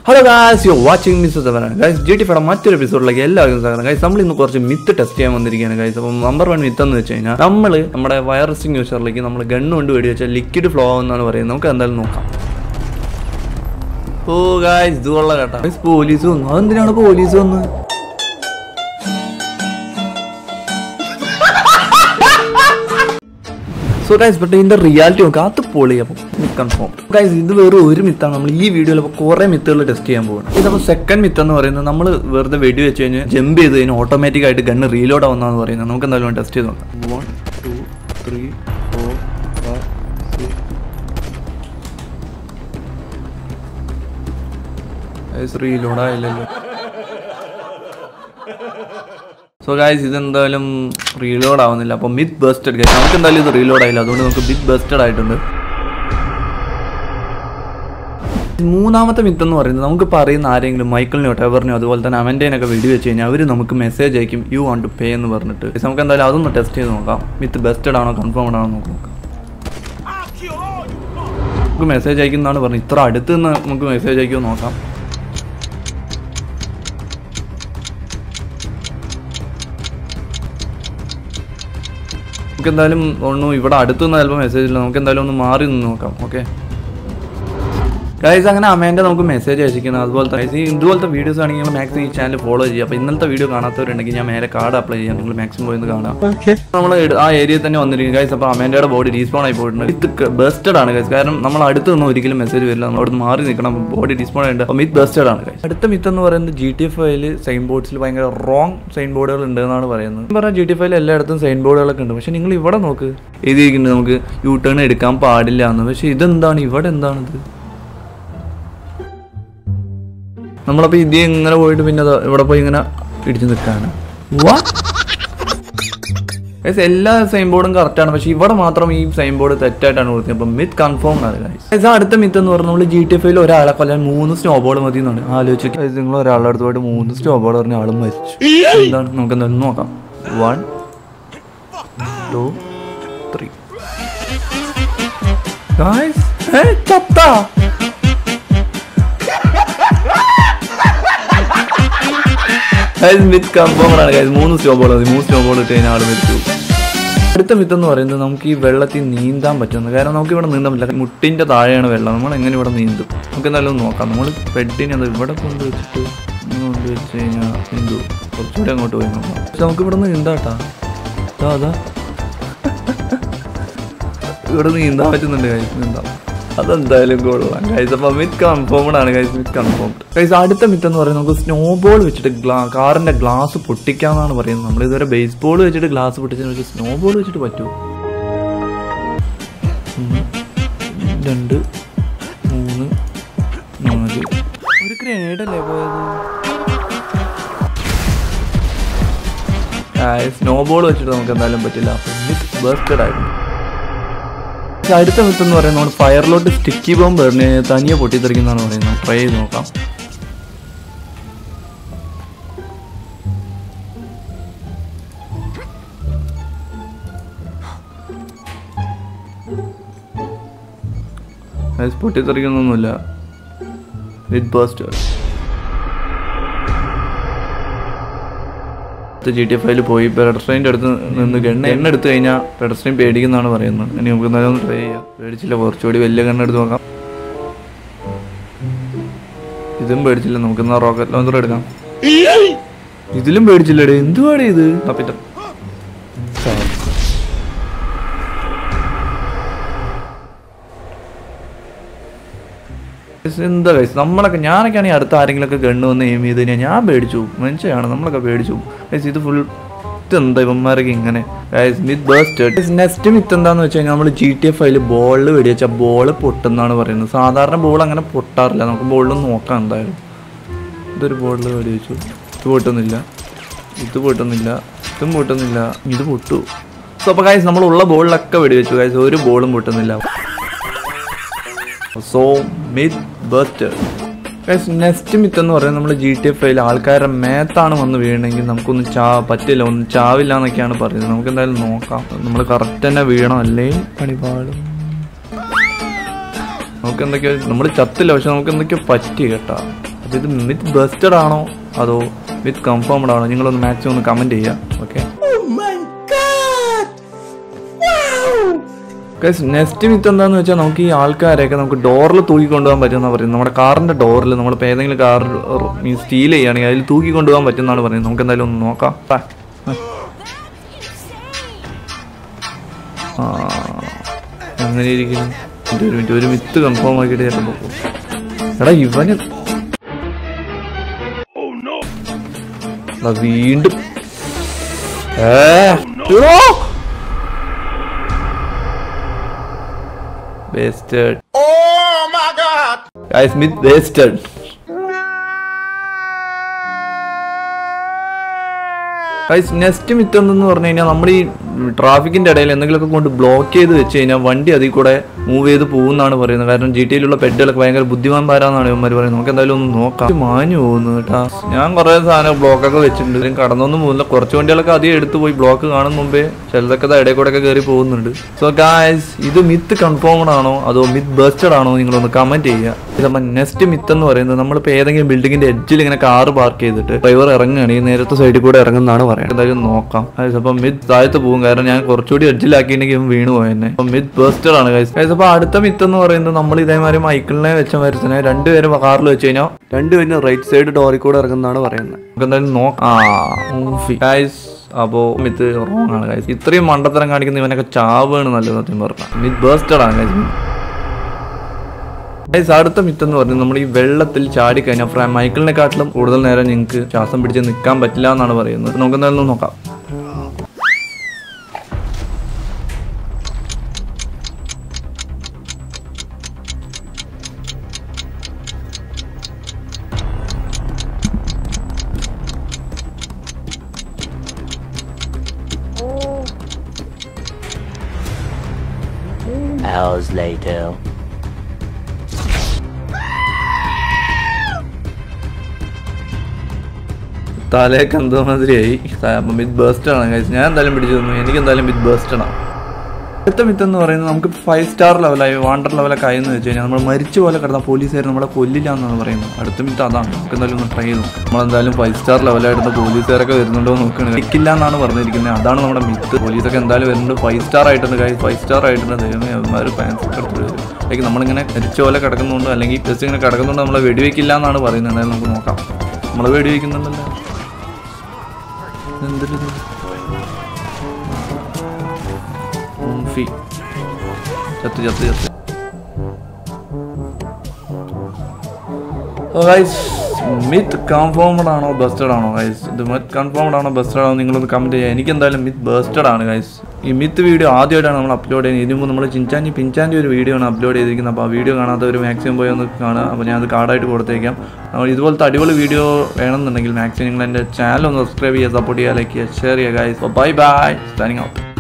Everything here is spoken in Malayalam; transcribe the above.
Hello guys you watching miss guys G T ഫയുടെ മറ്റൊരു എപ്പിസോഡിലേക്ക് എല്ലാവർക്കും സ്വാഗതം ഗൈസ് നമ്മൾ ഇന്ന് കുറച്ച് മിത്ത് ടെസ്റ്റ് ചെയ്യാൻ വന്നിരിക്കുകയാണ് ഗൈസ് അപ്പം നമ്പർ വൺ മിത്ത് എന്ന് വെച്ച് കഴിഞ്ഞാൽ നമ്മൾ നമ്മുടെ വൈറസിംഗ് യൂസറിലേക്ക് നമ്മൾ ഗണ്ണ് കൊണ്ട് വെടി വെച്ചാൽ ലിക്വിഡ് ഫ്ലോ ആവുമെന്നാണ് പറയുന്നത് നമുക്ക് എന്തായാലും നോക്കാം ഓ ഗായ്സ് ഇത് കൊള്ള കേട്ടോ ഗൈസ് പോലീസ് വന്നു അതെന്തിനാണ് പോലീസ് വന്നത് സോ ഗൈസ് ബട്ട് ഇതിന്റെ റിയാലിറ്റി നോക്കുക അത് പൊളി അപ്പം കൺഫേം ഗൈസ് ഇത് വെറും ഒരു മിത്താണ് നമ്മൾ ഈ വീഡിയോയിൽ അപ്പോൾ കുറെ മിത്തുകൾ ടെസ്റ്റ് ചെയ്യാൻ പോകുന്നത് ഇതപ്പോൾ സെക്കൻഡ് മിത്ത് എന്ന് പറയുന്നത് നമ്മൾ വെറുതെ വെടി വെച്ച് കഴിഞ്ഞാൽ ജമ്പ് ചെയ്ത് കഴിഞ്ഞാൽ ഓട്ടോമാറ്റിക് ആയിട്ട് ഗണ്ണ് റീലോഡ് ആവുന്നതെന്ന് പറയുന്നത് നമുക്ക് എന്തായാലും ടെസ്റ്റ് ചെയ്ത് നോക്കാം one two three four five six reload ആയില്ലല്ലോ സോ ഗായ്സ് ഇതെന്തായാലും റീലോഡ് ആവുന്നില്ല അപ്പോൾ മിത്ത് ബേസ്റ്റഡ് ഗൈസ് നമുക്ക് എന്തായാലും ഇത് റീലോഡ് ആയില്ല അതുകൊണ്ട് നമുക്ക് മിത്ത് ബേസ്റ്റഡ് ആയിട്ടുണ്ട് മൂന്നാമത്തെ മിത്ത് എന്ന് പറയുന്നത് നമുക്ക് പറയുന്ന ആരെങ്കിലും മൈക്കിളിനോ ടെവറിനോ അതുപോലെ തന്നെ അവൻ്റെനൊക്കെ വെടി വെച്ച് കഴിഞ്ഞാൽ അവർ നമുക്ക് മെസ്സേജ് അയക്കും യു വാണ്ട് ടു പേ എന്ന് പറഞ്ഞിട്ട് Guys, നമുക്ക് എന്തായാലും അതൊന്ന് ടെസ്റ്റ് ചെയ്ത് നോക്കാം മിത്ത് ബെസ്റ്റഡ് ആണോ കൺഫേംഡ് ആണോ നമുക്ക് നോക്കാം നമുക്ക് മെസ്സേജ് അയക്കുന്നതാണ് പറഞ്ഞത് ഇത്ര അടുത്ത് നിന്ന് നമുക്ക് മെസ്സേജ് അയക്കുമോ നോക്കാം നമുക്ക് എന്തായാലും ഒന്ന് ഇവിടെ അടുത്തുനിന്ന് ചിലപ്പോൾ മെസ്സേജ് ഇല്ല നമുക്ക് എന്തായാലും ഒന്ന് മാറി നിന്ന് നോക്കാം ഓക്കെ ഗൈസ് അങ്ങനെ അമ്മേൻ്റെ നമുക്ക് മെസ്സേജ് അയച്ചിരിക്കുന്നത് അതുപോലെ തന്നെ guys, ഈ ഇതുപോലത്തെ വീഡിയോസ് ആണെങ്കിൽ നിങ്ങൾ മാക്സിമം ഈ ചാനൽ ഫോളോ ചെയ്യുക അപ്പോൾ ഇന്നലത്തെ വീഡിയോ കാണാത്തവരുണ്ടെങ്കിൽ ഞാൻ മേലെ കാർഡ് അപ്ലൈ ചെയ്യാം നിങ്ങൾ മാക്സിമം പോയി ഒന്ന് കാണാം നമ്മൾ ആ ഏരിയയിൽ തന്നെ വന്നിരിക്കും ഗൈസ് അപ്പോൾ അമ്മേൻ്റെ ബോഡി റീസ്പോൺ ആയി പോയിട്ടുണ്ട് ഇത് ബെസ്റ്റഡ് ആണ് ഗൈസ് കാരണം നമ്മൾ അടുത്ത് നിന്ന് ഒരിക്കലും മെസ്സേജ് വരില്ല നമ്മൾ അവിടെ മാറി നിൽക്കണം ബോഡി റീസ്പോൺ ആയിട്ട് അപ്പോൾ മിത്ത് ബെസ്റ്റഡ് ആണ് ഗൈസ് അടുത്ത മിത്ത് എന്ന് പറയുന്നത് ജി ടി എഫ് ഐയിൽ സൈൻ ബോർഡ്സിൽ ഭയങ്കര റോങ് സൈൻ ബോർഡുകൾ ഉണ്ട് എന്നാണ് പറയുന്നത് ഞാൻ പറഞ്ഞാൽ ജി ടി എഫ് ഐയിൽ എല്ലായിടത്തും സൈൻ ബോർഡുകളൊക്കെ ഉണ്ട് പക്ഷേ നിങ്ങൾ ഇവിടെ നോക്ക് എഴുതിയിരിക്കുന്നത് നമുക്ക് യു ടേൺ എടുക്കാൻ പാടില്ല എന്ന് പക്ഷേ ഇതെന്താണ് ഇവിടെ എന്താണിത് നമ്മളപ്പോൾ ഇത് ഇങ്ങനെ പോയിട്ട് പിന്നെ ദാ ഇവിടെ പോയി ഇങ്ങനെ ഇടിച്ചു നിൽക്കാണ് ഗൈസ് എല്ലാ സൈൻ ബോർഡും കറക്റ്റ് ആണ് പക്ഷെ ഇവിടെ മാത്രം ഈ സൈൻ ബോർഡ് തെറ്റായിട്ടാണ് കൊടുത്തത് അപ്പം മിത്ത് കൺഫേം ആണ് ഗൈസ് ഗൈസ് അടുത്ത മിത്ത് എന്ന് പറഞ്ഞാൽ നമ്മൾ ജി ടി എഫ് ഒരാളെ കൊല്ലാൻ മൂന്ന് സ്നോ ബോൾ മതി എന്നാണ് ആലോചിച്ച് ഗൈസ് നിങ്ങൾ ഒരാളുടെ അടുത്ത് പോയിട്ട് മൂന്ന് സ്നോ ബോൾ പറഞ്ഞ ആളും മരിച്ചു എന്താണ് നമുക്ക് എന്തായാലും നോക്കാം വൺ ടു ത്രീ ഗൈസ് ഏ ചത്താ മിത്ത് കൺഫേം ആണ് guys. മൂന്ന് സ്നോ ബോൾ മതി മൂന്ന് സ്നോ ബോൾ ഇട്ട് കഴിഞ്ഞാൽ ആള് മരിച്ചു അടുത്ത മിത്ത് എന്ന് പറയുന്നത് നമുക്ക് ഈ വെള്ളത്തിൽ നീന്താൻ പറ്റുന്നു കാരണം നമുക്ക് ഇവിടെ നീന്താൻ പറ്റില്ല മുട്ടിന്റെ താഴെയാണ് വെള്ളം നമ്മൾ എങ്ങനെ ഇവിടെ നീന്തും നമുക്ക് എന്തായാലും ഒന്ന് നോക്കാം നമ്മൾ ബെഡിനെ അത് ഇവിടെ കൊണ്ട് വെച്ചിട്ട് ഇങ്ങനെ കൊണ്ട് വെച്ച് കഴിഞ്ഞാൽ നീന്തു കുറച്ചുകൂടി അങ്ങോട്ട് പോയി നോക്കാം പക്ഷെ നമുക്ക് ഇവിടെ നിന്ന് നീന്താട്ടാ അതാ അതാ ഇവിടെ നീന്താൻ പറ്റുന്നുണ്ട് കൈസ് നീന്താം അതെന്തായാലും കൊള്ളാം കൈസ് അപ്പം മിത്ത് കൺഫേംഡ് ആണ് കൈസ് മിത്ത് കൺഫേംഡ് കൈസ് അടുത്ത മിത്ത് എന്ന് പറയുന്നത് നമുക്ക് സ്നോ ബോൾ വെച്ചിട്ട് ഗ്ലാ കാറിന്റെ ഗ്ലാസ് പൊട്ടിക്കാന്നാണ് പറയുന്നത് നമ്മൾ ഇതുവരെ ബേസ് ബോൾ വെച്ചിട്ട് ഗ്ലാസ് പൊട്ടിച്ചതിന് പക്ഷേ സ്നോ ബോൾ വെച്ചിട്ട് പറ്റുമോ ഒന്ന് രണ്ട് മൂന്ന് നാല് ഒരു ഗ്രേഡല്ലേ പോയത് സ്നോ ബോൾ വെച്ചിട്ട് നമുക്ക് എന്തായാലും പറ്റില്ല മിത്ത് ബേസ്റ്റഡ് ആയിരുന്നു പക്ഷെ അടുത്ത മിത്ത് എന്ന് പറയുന്നത് നമ്മൾ ഫയറിലോട്ട് സ്റ്റിക്കി ബോംബ് എറിഞ്ഞ് തനിയെ പൊട്ടിത്തെറിക്കുന്നതാണ് പറയുന്നത് ട്രൈ ചെയ്ത് നോക്കാം Guys, പൊട്ടിത്തെറിക്കുന്നൊന്നുമില്ല വിത്ത് ബേസ്റ്റ് ജി ടി എഫ് ഐയിൽ പോയി പെഡസ്ട്രെയിൻ്റെ അടുത്ത് നിന്ന് ഗണ്ണ് എണ്ണ എടുത്തു കഴിഞ്ഞാൽ പെഡസ്ട്രെയിൻ പേടിക്കുന്നതാണ് പറയുന്നത് ഇനി നമുക്ക് എന്തായാലും ഒന്ന് ട്രൈ ചെയ്യാം പേടിച്ചില്ല കുറച്ചുകൂടി വലിയ ഗണ്ണ് എടുത്ത് നോക്കാം ഇതും പേടിച്ചില്ല നമുക്ക് എന്നാ റോക്കറ്റ് ലോഞ്ചർ എടുക്കാം ഇതിലും പേടിച്ചില്ലടേ എന്തുവാടേ ഇത് തപ്പിട്ട എന്താ കൈസ് നമ്മളൊക്കെ ഞാനൊക്കെ ആണെങ്കിൽ അടുത്ത ആരെങ്കിലുമൊക്കെ ഗണ്ണ് വന്ന് എയിം ചെയ്ത് കഴിഞ്ഞാൽ ഞാൻ പേടിച്ചു മനുഷ്യയാണ് നമ്മളൊക്കെ പേടിച്ചു കൈസ് ഇത് ഫുൾ എന്താ ഇവന്മാരൊക്കെ ഇങ്ങനെ മിത്ത് ബേസ്റ്റ് നെക്സ്റ്റ് മിത്ത് എന്താന്ന് വെച്ച് കഴിഞ്ഞാൽ നമ്മൾ ജി ടി എഫ് അതിൽ ബോളിൽ വെടിവെച്ചാൽ ബോൾ പൊട്ടുന്നാണ് പറയുന്നത് സാധാരണ ബോൾ അങ്ങനെ പൊട്ടാറില്ല നമുക്ക് ബോളിൽ നോക്കാം എന്തായാലും ഇതൊരു ബോളിൽ വെടിവെച്ചു ഇത് പൊട്ടുന്നില്ല ഇത് പൊട്ടുന്നില്ല ഇതും പൊട്ടുന്നില്ല ഇത് പൊട്ടു സോ അപ്പോൾ കായ്സ് നമ്മളുള്ള ബോളിലൊക്കെ വെടിവെച്ചു കായ്സ് ഒരു ബോളും പൊട്ടുന്നില്ല so myth bust next myth എന്ന് പറയുന്നത് നമ്മൾ ജി ടി എഫ് ഐയിൽ ആൾക്കാരുടെ മേത്താണ് വന്ന് വീണെങ്കിൽ നമുക്കൊന്നും ചാ പറ്റില്ല ഒന്നും ചാവില്ല എന്നൊക്കെയാണ് പറയുന്നത് നമുക്ക് എന്തായാലും നോക്കാം നമ്മൾ കറക്റ്റ് തന്നെ വീണോ അല്ലെങ്കിൽ പണിപാടും നമുക്ക് എന്തൊക്കെയോ നമ്മൾ ചത്തില്ല പക്ഷെ നമുക്ക് എന്തൊക്കെയോ പറ്റി കേട്ടാ ഇത് മിത്ത് ബസ്റ്റഡ് ആണോ അതോ വിത്ത് കൺഫേംഡ് ആണോ നിങ്ങളൊന്ന് മാക്സിമം ഒന്ന് കമന്റ് ചെയ്യുക ഓക്കെ നെക്സ്റ്റ് മിത്ത് എന്താന്ന് വെച്ചാൽ നമുക്ക് ഈ ആൾക്കാരെയൊക്കെ നമുക്ക് ഡോറിൽ തൂക്കി കൊണ്ടുപോകാൻ പറ്റുമെന്നാണ് പറയുന്നത് നമ്മുടെ കാറിന്റെ ഡോറിൽ നമ്മളിപ്പോൾ ഏതെങ്കിലും കാർ മീൻസ് സ്റ്റീൽ ചെയ്യുകയാണെങ്കിൽ അതിൽ തൂക്കി കൊണ്ടുപോകാൻ പറ്റുമെന്നാണ് പറയുന്നത് നമുക്ക് എന്തായാലും ഒന്ന് നോക്കാം ട്ടാ. ആ അങ്ങനെ ഇരിക്കുന്നു ഒരു മിനിറ്റ് ഒരു മിത്ത് കൺഫേം ആക്കിയിട്ട് ചിലപ്പോൾ എടാ ഇവന് എടാ, വീണ്ടും ഏ Wasted. Oh my god! Guys, myth wasted. Guys next myth എന്തെന്ന് പറഞ്ഞു കഴിഞ്ഞാൽ നമ്മൾ ഈ ട്രാഫിക്കിന്റെ ഇടയിൽ എന്തെങ്കിലുമൊക്കെ കൊണ്ട് ബ്ലോക്ക് ചെയ്ത് വെച്ച് കഴിഞ്ഞാൽ വണ്ടി അതിൽ കൂടെ മൂവ് ചെയ്ത് പോകുന്നതാണ് പറയുന്നത് കാരണം ജി ടിയിലുള്ള പെഡുകളൊക്കെ ഭയങ്കര ബുദ്ധിമാന്മാരാന്നാണ് ഇവന്മാർ പറയുന്നത് നമുക്ക് എന്തായാലും ഒന്ന് നോക്കാം ഇത് മാഞ്ഞു പോകുന്നു കേട്ടാ ഞാൻ കുറേ സാധനം ബ്ലോക്കൊക്കെ വെച്ചിട്ടുണ്ട് ഇതിന് കടന്നൊന്നും പോകുന്നില്ല കുറച്ച് വണ്ടികളൊക്കെ അധികം എടുത്ത് പോയി ബ്ലോക്ക് കാണും മുമ്പേ ചിലതൊക്കെ ദാ ഇടയിൽ കൂടെ ഒക്കെ കയറി പോകുന്നുണ്ട് സോ ഗായ്സ് ഇത് മിത്ത് കൺഫേംഡ് ആണോ അതോ മിത്ത് ബസ്റ്റഡ് ആണോ നിങ്ങളൊന്ന് കമന്റ് ചെയ്യുക ഇതമ്മ നെക്സ്റ്റ് മിത്ത് എന്ന് പറയുന്നത് നമ്മളിപ്പോൾ ഏതെങ്കിലും ബിൽഡിങ്ങിന്റെ എഡ്ജിൽ ഇങ്ങനെ കാറ് പാർക്ക് ചെയ്തിട്ട് ഡ്രൈവർ ഇറങ്ങുകയാണെങ്കിൽ നേരത്തെ സൈഡിൽ കൂടെ ഇറങ്ങുന്നതാണ് പറയുന്നത് എന്തായാലും നോക്കാം അപ്പം മിത്ത് താഴത്ത് പോകും കാരണം ഞാൻ കുറച്ചുകൂടി എഡ്ജിലാക്കിയിട്ടുണ്ടെങ്കിൽ ഇവൻ വീണ് പോയെന്നെ അപ്പം മിത്ത് ബസ്റ്റഡ് ആണ് ഗൈസ് ഗൈസ് അപ്പോൾ അടുത്ത മിത്ത് എന്ന് പറയുന്നത് നമ്മൾ ഇതേമാതിരി മൈക്കിളിനെ വെച്ച മരത്തിനെ രണ്ടുപേരും കാറിൽ വെച്ച് കഴിഞ്ഞാൽ രണ്ടുപേരും റൈറ്റ് സൈഡ് ഡോറിൽ കൂടെ ഇറങ്ങുന്നതാണ് പറയുന്നത് നമുക്ക് എന്തായാലും നോക്കാം ഗൈസ് അപ്പോ മിത്ത് റോങ് ആണ് ഗൈസ് ഇത്രയും മണ്ടത്തരം കാണിക്കുന്ന ഇവനൊക്കെ ചാവാണ് നല്ലത് സത്യം പറഞ്ഞാൽ മിത്ത് ബേസ്റ്റഡ് ആണ് ഗൈസ് ഗൈസ് അടുത്ത മിത്ത് എന്ന് പറഞ്ഞാൽ നമ്മൾ ഈ വെള്ളത്തിൽ ചാടി കഴിഞ്ഞാൽ ഫ്രാ മൈക്കിളിനെക്കാട്ടിലും കൂടുതൽ നേരം നിങ്ങൾക്ക് ശ്വാസം പിടിച്ച് നിൽക്കാൻ പറ്റില്ല എന്നാണ് പറയുന്നത് നമുക്ക് എന്തായാലും ഒന്ന് നോക്കാം Hours later. തലയൊക്കെ എന്തോ മാതിരിയായി അപ്പം മിത്ത് ബേസ്റ്റ് ആണ് guys. ഞാൻ എന്തായാലും പിടിച്ചു തന്നു എനിക്ക് എന്തായാലും മിത്ത് ബേസ്റ്റ് ആണ് അടുത്ത മിത്ത് എന്ന് പറയുന്നത് നമുക്ക് ഫൈവ് സ്റ്റാർ ലെവലായി വാണ്ടർ ലെവലൊക്കെ ആയെന്ന് വെച്ച് കഴിഞ്ഞാൽ നമ്മൾ മരിച്ച പോലെ കിടന്ന പോലീസുകാർ നമ്മളെ കൊല്ലില്ല എന്നാണ് പറയുന്നത് അടുത്ത മിത്ത് അതാണ് നമുക്ക് എന്തായാലും ഒന്ന് ട്രൈ ചെയ്തു നമ്മളെന്തായാലും ഫൈവ് സ്റ്റാർ ലെവലായിട്ട് പോലീസുകാരൊക്കെ വരുന്നുണ്ടോ എന്ന് നോക്കുകയാണ് നിൽക്കില്ല എന്നാണ് പറഞ്ഞിരിക്കുന്നത് അതാണ് നമ്മുടെ മിത്ത് പോലീസൊക്കെ എന്തായാലും വരുന്നുണ്ട് ഫൈവ് സ്റ്റാർ ആയിട്ടുണ്ട് കാര്യം ഫൈവ് സ്റ്റാർ ആയിട്ടുണ്ട് ദൈവമേ അവന്മാർ ഫാൻസ് ഒക്കെ എടുത്ത് വരും ലൈക്ക് നമ്മളിങ്ങനെ മരിച്ച പോലെ കിടക്കുന്നുണ്ട് അല്ലെങ്കിൽ ജസ്റ്റ് ഇങ്ങനെ കിടക്കുന്നുണ്ട് നമ്മളെ വെടിവെക്കില്ല എന്നാണ് പറയുന്നത് എന്തായാലും നമുക്ക് നോക്കാം നമ്മളെ വെടിവെക്കുന്നുണ്ടല്ലോ എന്തൊരു ഇത്? ഫി ചത്ത് ചത്ത് ചത്ത് ഗൈസ് മിത്ത് കൺഫേംഡ് ആണോ ബസ്റ്റഡ് ആണോ ഗൈസ് ഇത് മിത്ത് കൺഫേംഡ് ആണോ ബസ്റ്റഡ് ആണോ നിങ്ങളൊന്ന് കമൻറ്റ് ചെയ്യുക എനിക്ക് എന്തായാലും മിത്ത് ബസ്റ്റഡ് ആണ് ഗൈസ് ഈ മിത്ത് വീഡിയോ ആദ്യമായിട്ടാണ് നമ്മൾ അപ്ലോഡ് ചെയ്യുന്നത് ഇതിന് മുമ്പ് നമ്മൾ ചിഞ്ചാഞ്ചി പിഞ്ചാൻ്റെ ഒരു വീഡിയോ ആണ് അപ്ലോഡ് ചെയ്തിരിക്കുന്നത് അപ്പോൾ ആ വീഡിയോ കാണാത്തവർ മാക്സിമം പോയി ഒന്ന് കാണുക അപ്പോൾ ഞാൻ അത് കാർഡായിട്ട് കൊടുത്തേക്കാം അപ്പോൾ ഇതുപോലത്തെ അടിപൊളി വീഡിയോ വേണമെന്നുണ്ടെങ്കിൽ മാക്സിമം നിങ്ങൾ എൻ്റെ ചാനൽ ഒന്ന് സബ്സ്ക്രൈബ് ചെയ്യുക സപ്പോർട്ട് ചെയ്യുക ലൈക്ക് ചെയ്യുക ഷെയർ ചെയ്യുക ഗൈസ് ബൈ ബൈ സ്റ്റാനിങ് ഔട്ട്